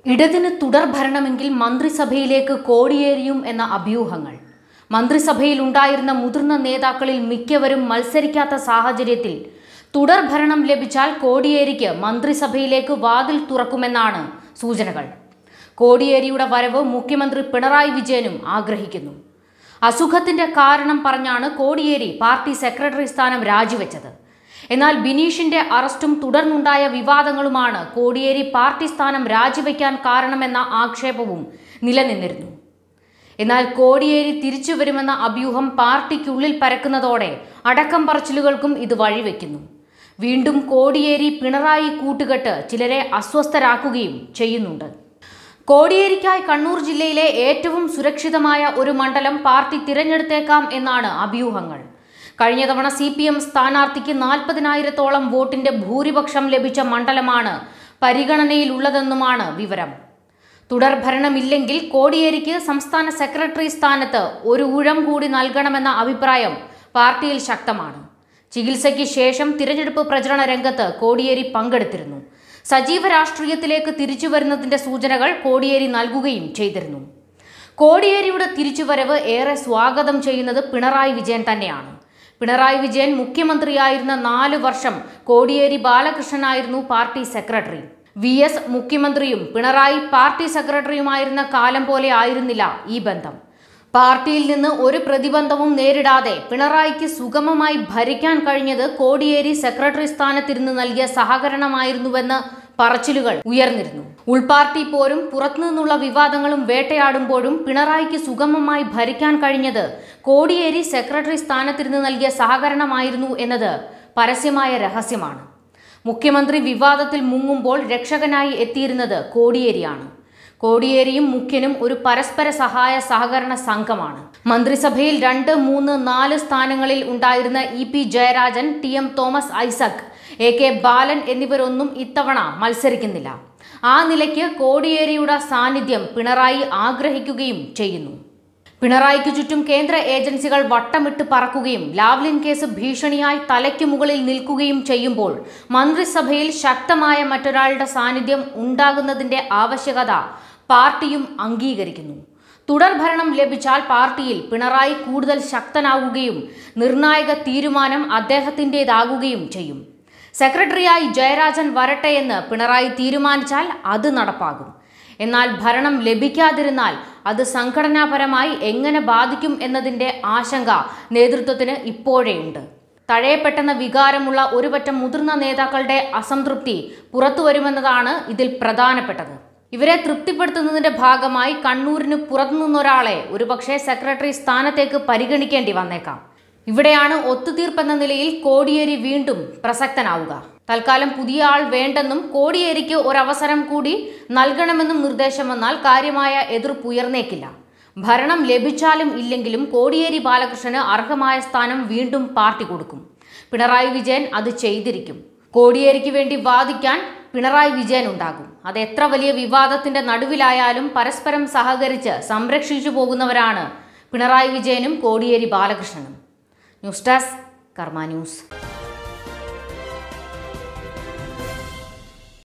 ഇടതിന് തുടർ ഭരണമെങ്കിൽ മന്ത്രിസഭയിലേക്ക് കോടിയേരിയും എന്ന അഭ്യൂഹങ്ങൾ മന്ത്രിസഭയിൽ ഉണ്ടായിരുന്ന മുതിർന്ന നേതാക്കളിൽ മിക്കവരും മത്സരിക്കാത്ത സാഹചര്യത്തിൽ തുടർ ഭരണം ലഭിച്ചാൽ കോടിയേരിക്ക് മന്ത്രിസഭയിലേക്ക് വാതിൽ തുറക്കുമെന്നാണ് സൂചനകൾ കോടിയേരിയുടെ വരവ് മുഖ്യമന്ത്രി പിണറായി വിജയനും ആഗ്രഹിക്കുന്നു അസുഖത്തിന്റെ കാരണം പറഞ്ഞാണ് കോടിയേരി പാർട്ടി സെക്രട്ടറി സ്ഥാനം രാജിവെച്ചത് എന്നാൽ ബിനീഷിന്റെ അറസ്റ്റും തുടർന്നുണ്ടായ വിവാദങ്ങളുമാണ് കോടിയേരി പാർട്ടി സ്ഥാനം രാജിവെക്കാൻ കാരണമെന്ന ആക്ഷേപവും നിലനിന്നിരുന്നു എന്നാൽ കോടിയേരി തിരിച്ചു വരുമെന്ന അഭ്യൂഹം പാർട്ടിക്കുള്ളിൽ പരക്കുന്നതോടെ അടക്കം പറച്ചിലുകൾക്കും ഇത് വഴിവെക്കുന്നു വീണ്ടും കോടിയേരി പിണറായി കൂട്ടുകെട്ട് ചിലരെ അസ്വസ്ഥരാക്കുകയും ചെയ്യുന്നുണ്ട് കോടിയേരിക്കായി കണ്ണൂർ ജില്ലയിലെ ഏറ്റവും സുരക്ഷിതമായ ഒരു മണ്ഡലം പാർട്ടി തിരഞ്ഞെടുത്തേക്കാം എന്നാണ് അഭ്യൂഹങ്ങൾ കഴിഞ്ഞ തവണ സി പി എം സ്ഥാനാർത്ഥിക്ക് നാൽപ്പതിനായിരത്തോളം വോട്ടിന്റെ ഭൂരിപക്ഷം ലഭിച്ച മണ്ഡലമാണ് പരിഗണനയിലുള്ളതെന്നുമാണ് വിവരം തുടർ ഭരണമില്ലെങ്കിൽ കോടിയേരിക്ക് സംസ്ഥാന സെക്രട്ടറി സ്ഥാനത്ത് ഒരു ഊഴം കൂടി നൽകണമെന്ന അഭിപ്രായം പാർട്ടിയിൽ ശക്തമാണ് ചികിത്സയ്ക്ക് ശേഷം തിരഞ്ഞെടുപ്പ് പ്രചരണ രംഗത്ത് കോടിയേരി പങ്കെടുത്തിരുന്നു സജീവ രാഷ്ട്രീയത്തിലേക്ക് തിരിച്ചു വരുന്നതിന്റെ സൂചനകൾ കോടിയേരി നൽകുകയും ചെയ്തിരുന്നു കോടിയേരിയുടെ തിരിച്ചുവരവ് ഏറെ സ്വാഗതം ചെയ്യുന്നത് പിണറായി വിജയൻ തന്നെയാണ് പിണറായി വിജയൻ മുഖ്യമന്ത്രിയായിരുന്ന നാല് വർഷം കോടിയേരി ബാലകൃഷ്ണനായിരുന്നു പാർട്ടി സെക്രട്ടറി വി എസ് മുഖ്യമന്ത്രിയും പിണറായി പാർട്ടി സെക്രട്ടറിയുമായിരുന്ന കാലം പോലെ ആയിരുന്നില്ല ഈ ബന്ധം പാർട്ടിയിൽ നിന്ന് ഒരു പ്രതിബന്ധവും നേരിടാതെ പിണറായിക്ക് സുഗമമായി ഭരിക്കാൻ കഴിഞ്ഞത് കോടിയേരി സെക്രട്ടറി സ്ഥാനത്തിരുന്ന് നൽകിയ സഹകരണമായിരുന്നുവെന്ന് പറച്ചിലുകൾ ഉയർന്നിരുന്നു ഉൾപാർട്ടി പോരും പുറത്തുനിന്നുള്ള വിവാദങ്ങളും വേട്ടയാടുമ്പോഴും പിണറായിക്ക് സുഗമമായി ഭരിക്കാൻ കഴിഞ്ഞത് കോടിയേരി സെക്രട്ടറി സ്ഥാനത്തിരുന്ന് നൽകിയ സഹകരണമായിരുന്നു എന്നത് പരസ്യമായ രഹസ്യമാണ് മുഖ്യമന്ത്രി വിവാദത്തിൽ മുങ്ങുമ്പോൾ രക്ഷകനായി എത്തിയിരുന്നത് കോടിയേരിയാണ് കോടിയേരിയും മുഖ്യനും ഒരു പരസ്പര സഹായ സഹകരണ സംഘമാണ് മന്ത്രിസഭയിൽ രണ്ട് മൂന്ന് നാല് സ്ഥാനങ്ങളിൽ ഉണ്ടായിരുന്ന E P Jayarajan T M Thomas Isaac A K Balan എന്നിവരൊന്നും ഇത്തവണ മത്സരിക്കുന്നില്ല ആ നിലയ്ക്ക് കോടിയേരിയുടെ സാന്നിധ്യം പിണറായി ആഗ്രഹിക്കുകയും ചെയ്യുന്നു പിണറായിക്ക് ചുറ്റും കേന്ദ്ര ഏജൻസികൾ വട്ടമിട്ട് പറക്കുകയും ലാവ്ലിൻ കേസ് ഭീഷണിയായി തലയ്ക്ക് മുകളിൽ നിൽക്കുകയും ചെയ്യുമ്പോൾ മന്ത്രിസഭയിൽ ശക്തമായ മറ്റൊരാളുടെ സാന്നിധ്യം ഉണ്ടാകുന്നതിന്റെ ആവശ്യകത പാർട്ടിയും അംഗീകരിക്കുന്നു തുടർ ഭരണം ലഭിച്ചാൽ പാർട്ടിയിൽ പിണറായി കൂടുതൽ ശക്തനാവുകയും നിർണായക തീരുമാനം അദ്ദേഹത്തിൻ്റെതാകുകയും ചെയ്യും സെക്രട്ടറിയായി ജയരാജൻ വരട്ടെ എന്ന് പിണറായി തീരുമാനിച്ചാൽ അത് നടപ്പാകും എന്നാൽ ഭരണം ലഭിക്കാതിരുന്നാൽ അത് സംഘടനാപരമായി എങ്ങനെ ബാധിക്കും എന്നതിൻ്റെ ആശങ്ക നേതൃത്വത്തിന് ഇപ്പോഴേയുണ്ട് തഴയപ്പെട്ടെന്ന വികാരമുള്ള ഒരുപറ്റം മുതിർന്ന നേതാക്കളുടെ അസംതൃപ്തി പുറത്തുവരുമെന്നതാണ് ഇതിൽ പ്രധാനപ്പെട്ടത് ഇവരെ തൃപ്തിപ്പെടുത്തുന്നതിന്റെ ഭാഗമായി കണ്ണൂരിന് പുറത്തുനിന്നൊരാളെ ഒരുപക്ഷെ സെക്രട്ടറി സ്ഥാനത്തേക്ക് പരിഗണിക്കേണ്ടി വന്നേക്കാം ഇവിടെയാണ് ഒത്തുതീർപ്പെന്ന നിലയിൽ കോടിയേരി വീണ്ടും പ്രസക്തനാവുക തൽക്കാലം പുതിയ ആൾ വേണ്ടെന്നും കോടിയേരിക്ക് ഒരവസരം കൂടി നൽകണമെന്നും നിർദ്ദേശം വന്നാൽ കാര്യമായ എതിർപ്പ് ഉയർന്നേക്കില്ല ഭരണം ലഭിച്ചാലും ഇല്ലെങ്കിലും കോടിയേരി ബാലകൃഷ്ണന് അർഹമായ സ്ഥാനം വീണ്ടും പാർട്ടി കൊടുക്കും പിണറായി വിജയൻ അത് ചെയ്തിരിക്കും കോടിയേരിക്ക് വേണ്ടി വാദിക്കാൻ പിണറായി വിജയൻ ഉണ്ടാകും അത് എത്ര വലിയ വിവാദത്തിന്റെ നടുവിലായാലും പരസ്പരം സഹകരിച്ച് സംരക്ഷിച്ചു പോകുന്നവരാണ് പിണറായി വിജയനും കോടിയേരി ബാലകൃഷ്ണനും ന്യൂസ് ഡെസ്ക് കർമ്മ ന്യൂസ്